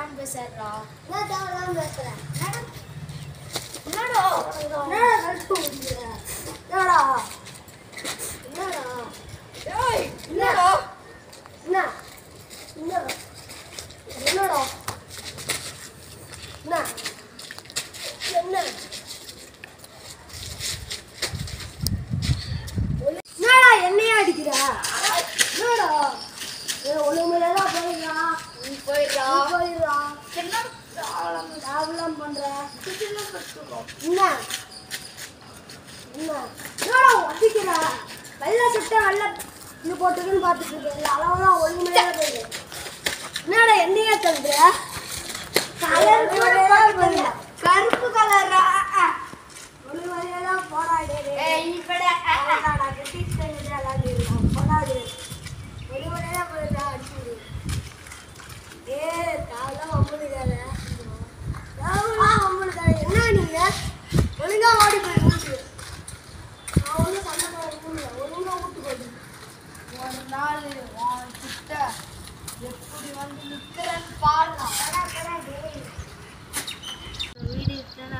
தேவையில்லாம பேசுறா என்ன தேவையில்லாம பேசுற என்னடா என்னடா கழுத்து முடிக்கிற என்னடா என்னடா ஏய் என்னடா என்ன என்னடா என்னடா என்ன என்ன என்னடா என்னையா அடிக்கிற என்னடா ஒழுங்குலாம் போயிடா நீ போயிடா போயிடுறா என்ன தேவையில்லாம தேவையில்லாம் பண்ற பேசுறா கத்துக்கோ என்ன என்ன என்னடா ஒட்டிக்கிற வெள்ளை சட்டை வெள்ளை இது போட்டுக்குன்னு பார்த்துட்டு இருக்கேன் அளவெல்லாம் ஒழுங்குமே போயிடு என்னடா என்னையா தந்துற கலர் கூட கருப்பு கலரா ஒழுங்கு வழியெல்லாம் போராடு ஏய் இப்பட போராடு ஒழுங்கு வழியெல்லாம் போயிடா அடிச்சுடு ஏ தாவெல்லாம் அம்பளுக்காத தாவெல்லாம் அம்பளுக்காத என்ன நீங்க ஒழுங்கா ஓடி போய் வீட்டுக்கு நான் ஒன்றும் சண்டை போட ஒழுங்கா வீட்டுக்கு ஓடி ஒரு நாள் உன் கிட்ட எப்படி வந்து நிக்கிறேன்னு பாருலாம் வீடு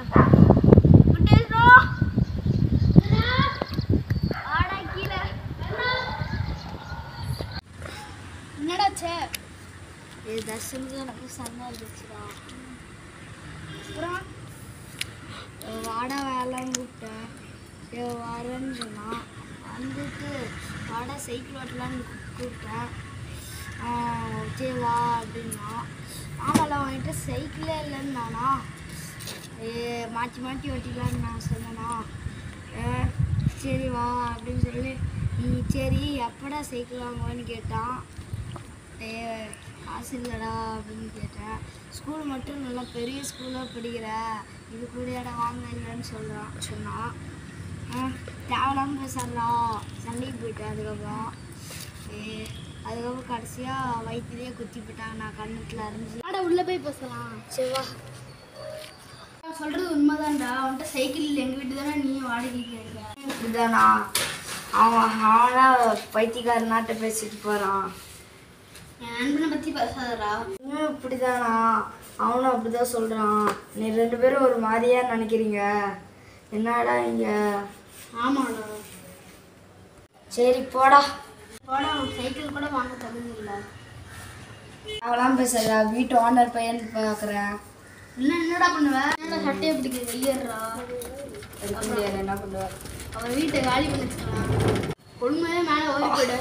என்னடாச்சே இது தர்ஷனுக்கு எனக்கு சண்டை இருந்துச்சுடா அப்புறம் வாடா வேலைன்னு கூப்பிட்டேன் ஏ வரேன்னு சொன்னான் வந்துட்டு வாடா சைக்கிள் ஓட்டலான்னு கூப்பிட்டேன் ஆ, சரி வா அப்படின்னா ஆமாம்லாம் வாங்கிட்டு சைக்கிளே இல்லைன்னு நானா ஏ மாற்றி மாற்றி ஓட்டிக்கலான்னு நான் சொன்னேனா ஏ சரி வா அப்படின்னு சொல்லி நீ சரி எப்படா சைக்கிள் வாங்குவேன்னு கேட்டான் ஏ காசு இல்லைடா அப்படின்னு கேட்டேன் ஸ்கூல் மட்டும் நல்லா பெரிய ஸ்கூலாக படிக்கிற இது கூட இடம் வாங்க இல்லைன்னு சொல்கிறான் சொன்னான் ஆ, தேவையில்லாம பேசுறா சண்டைக்கு போயிட்டேன் அதுக்கப்புறம் ஏ அதுக்கப்புறம் கடைசியாக வயிற்றுலேயே குத்தி போட்டாங்க நான் கண்ணுக்குள்ள அரைஞ்சி ஆடா உள்ள போய் பேசலாம் சரி வா நான் சொல்றது உண்மைதான்டா அவன்கிட்ட சைக்கிள் இல்லை எங்க வீட்டு தானே நீ வாடகைக்கு இருக்க இப்படிதானா அவன் அவனா பைத்தியக்காரனாட்ட பேசிட்டு போகிறான் என் நண்பனை பத்தி பேசாதடா இன்னும் இப்படிதானா அவனும் அப்படிதான் சொல்றான் நீ ரெண்டு பேரும் ஒரு மாதிரியா நினைக்கிறீங்க என்னடா இங்க ஆமாடா சரி போடா போடா அவன் சைக்கிள் கூட வாங்க தகுதி இல்லை அவளாம் பேசுறா வீட்டு ஓனர் பையன் பார்க்குறேன் என்ன என்னடா பண்ணுவ என்னடா சட்டையை பிடிக்க வெளியேறா எடுக்க முடியாது என்ன பண்ணுவேன் அவன் வீட்டை காலி பண்ணி வச்சுக்கலாம் உண்மையே மேலே ஓடி போயிடு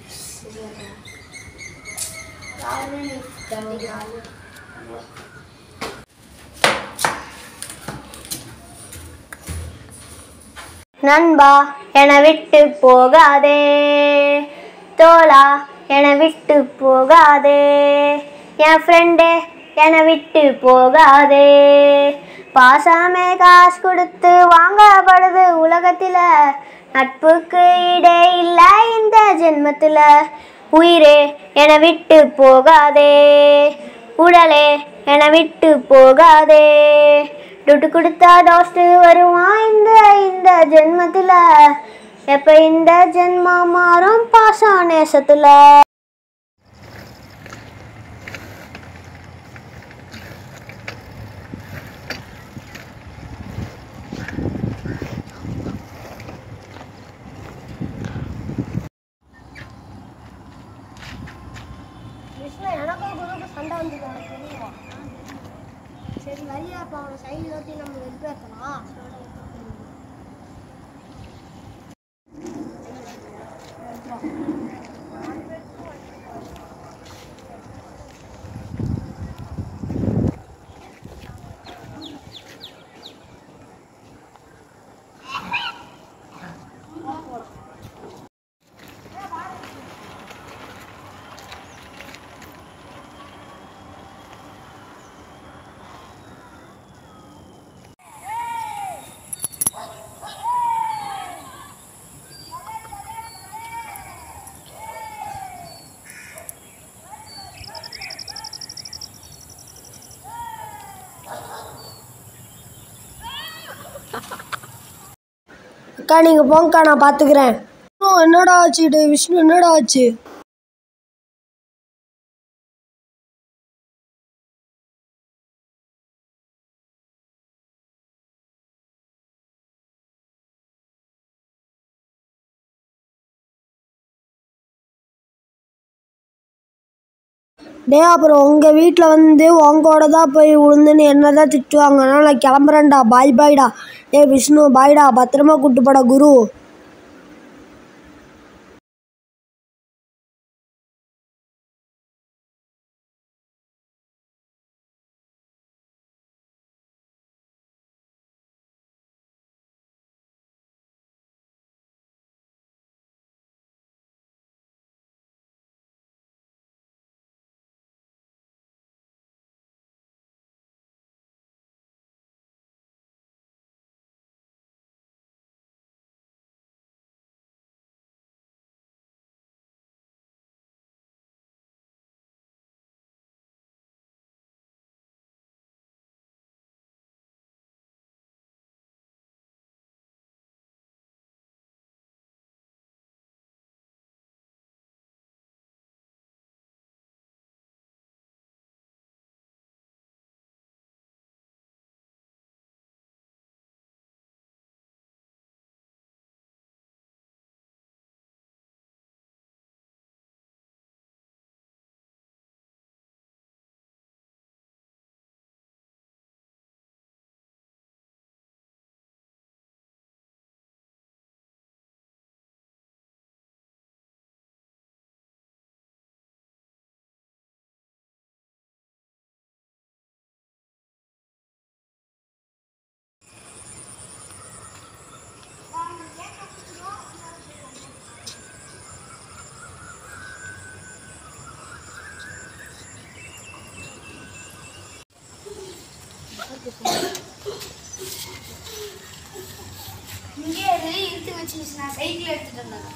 நண்பா என விட்டு போகாதே தோளா என விட்டு போகாதே என் ஃப்ரெண்டே என விட்டு போகாதே பாசமே காசு கொடுத்து வாங்கப்படுது உலகத்தில் நட்புக்கு இடே இல்லை இந்த ஜென்மத்தில் உயிரே என விட்டு போகாதே உடலே என விட்டு போகாதே துட்டு கொடுத்தா தோஸ்து வருவான் இந்த இந்த ஜென்மத்துல எப்ப இந்த ஜென்மம் மாறும் பாசா நேசத்துல விஷ்ணு எனக்கும் குருவுக்கு சண்டை வந்து தெரியும் சரி வரியா இப்போ அவனை சைடில் ஓட்டி நம்ம வெளிப்பேற்றலாம் அக்கா நீங்கள் போங்கக்கா நான் பார்த்துக்கிறேன் என்னடா ஆச்சு விஷ்ணு என்னடா ஆச்சு டே அப்புறம் உங்கள் வீட்டில் வந்து உங்கூட தான் போய் விழுந்துன்னு என்ன தான் திட்டுவாங்க அதனால் நான் கிளம்புறேன்டா பாய் பாய்டா டே விஷ்ணு பாய்டா பத்திரமா கூட்டு போடா குரு இங்கே இரு இழுத்து வச்சு நான் சைக்கிள் எடுத்துட்டு வந்தேன்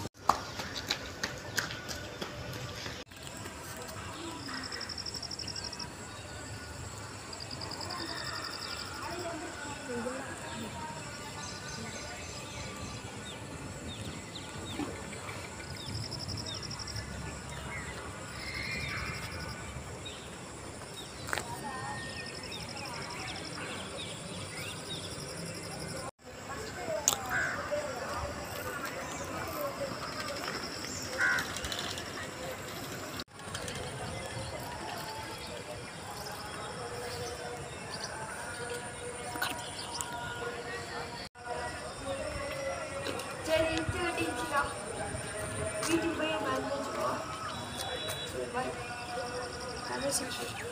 சரி இழுத்து வெட்டிக்கலாம் வீட்டுக்கு போய் மருந்து வச்சுக்கோ சரி பாய் கதை சொல்லு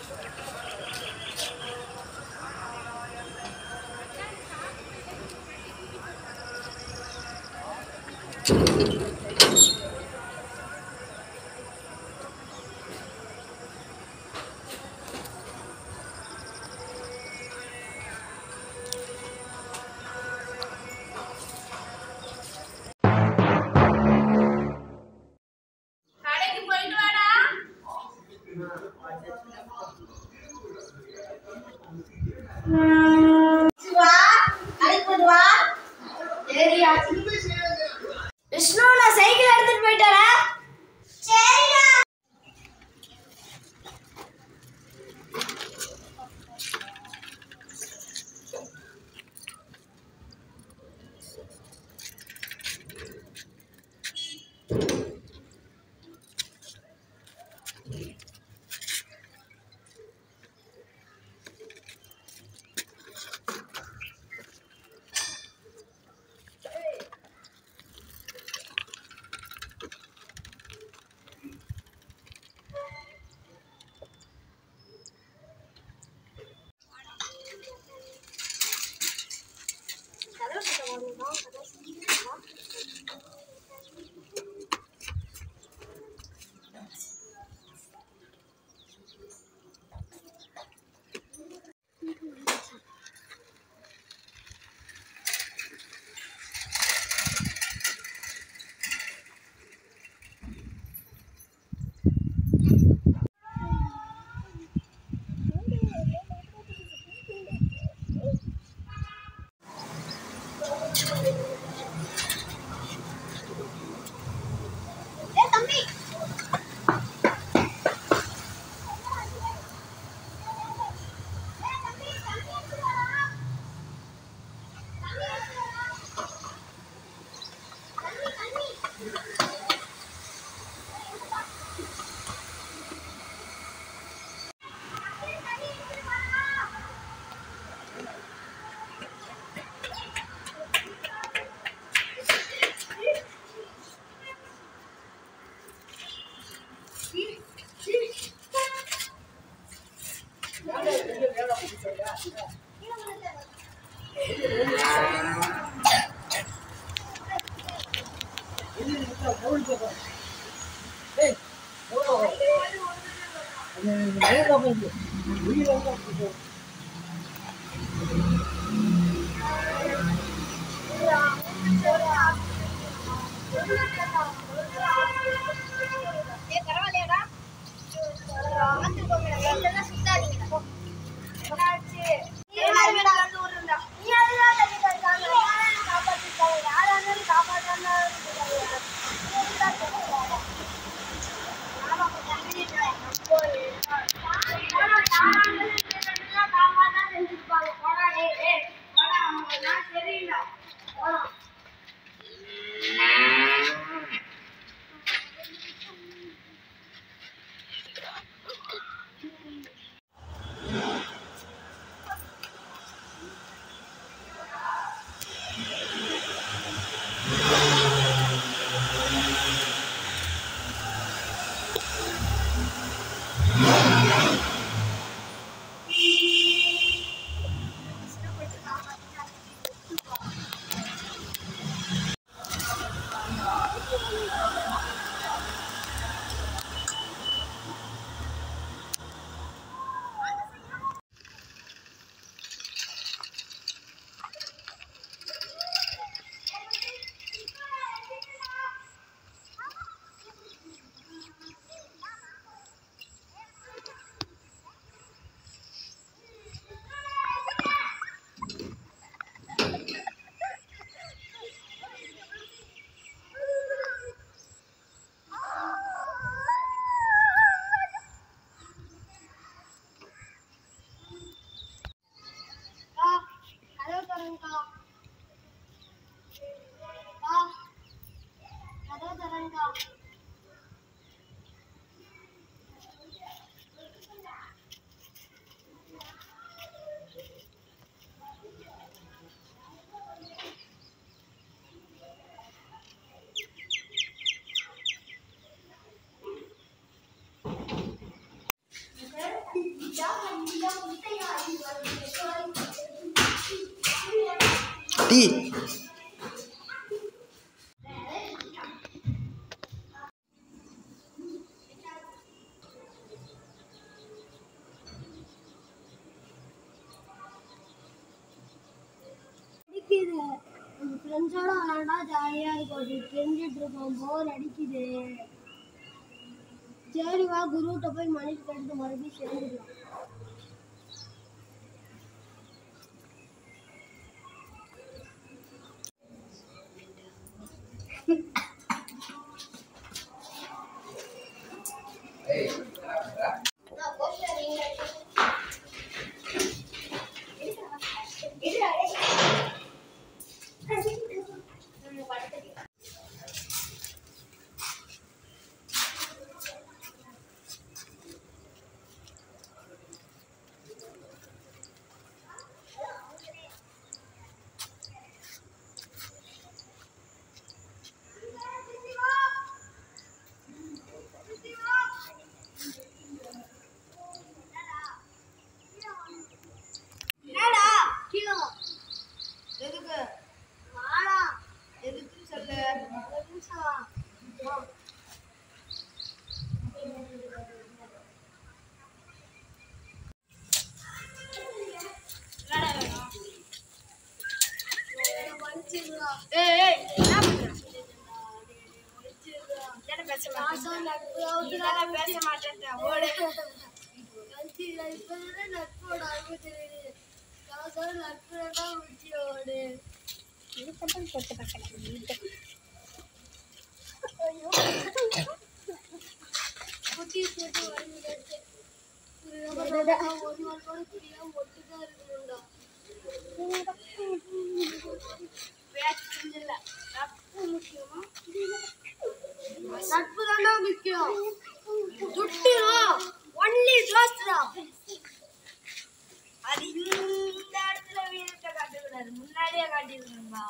கடைக்கு போயிட்டு வாடா விஷ்ணு நான் சைக்கிள் எடுத்துட்டு போயிட்டேன் சரிடா டீ அடிக்குது ஃப்ரெண்ட்ஸோட விளாண்டா ஜாலியாக இருக்கும் தெரிஞ்சிட்டு இருக்கோம் போர் அடிக்குது சரி வா குருகிட்ட போய் மணிக்கு கட்டு மறுபடியும் சேர்ந்துக்கலாம் என்னடா கீழே வா. எதுக்கு வாடா எதுக்கு சொல்லு ஒரு நிமிஷம் வா. வா. என்னடா வேணும்? ஏய், ஏய், என்ன பண்ற? இதெல்லாம் பேச மாட்டேன். இதெல்லாம் பேச மாட்டேன்டா, ஓடு. நட்போட அருமை தெரியுது காசோட நட்பு தான் முக்கியோடு குட்டி போட்டு வருகிறது ஒரு நாள் கூட புரியாம ஒட்டுக்கா இருக்கணும்டா பேச்சு செஞ்சல நட்பு முக்கியமா நட்பு தான்டா முக்கியம் துட்டிரா ஒன்லி தோஸ்தா அது இந்த இடத்துல வீரத்தை காட்டக்கூடாது முன்னாடியே காட்டிருக்கணும்பா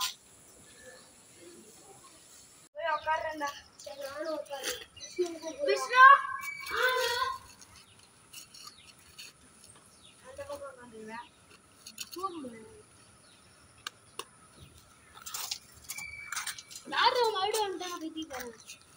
போய் உட்காருண்டா சரி நானும் உட்காரு விஷ்ணு அந்த பக்கம் உட்காந்துருவேன் யாரும் மறுபடியும் வந்துட்டாங்க பைத்தியக்காரன்.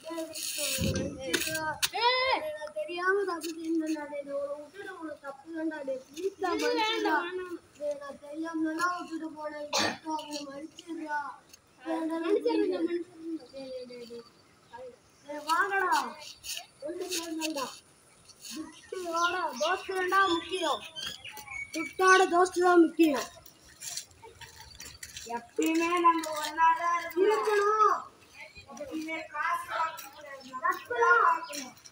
ஏய், தெரியாம தப்பு செஞ்சேன்டா டேய் நான் உன்னை விட்டுட்டு உனக்கு தப்பு தான்டா டேய் ப்ளீஸ் டா இது வேண்டாம், மன்னிச்சிடா டேய் நான் தெரியாம தான் விட்டுட்டு போனேன் இப்போ அவனை மன்னிச்சிடுறா வேண்டாம் மன்னிச்சிருங்க, மன்னிச்சிருங்க. டேய், டேய், டேய், டேய். டேய் வாங்கடா ஒன்று கேளுங்கடா துட்டோட தோஸ்து தான் முக்கியம் துட்டோட தோஸ்து தான் முக்கியம் எப்பயுமே நம்ம ஒன்னாதான் இருக்கணும் எப்பயுமே காசு வாங்கக்கூடாது. நட்பு தான் வாங்கணும்.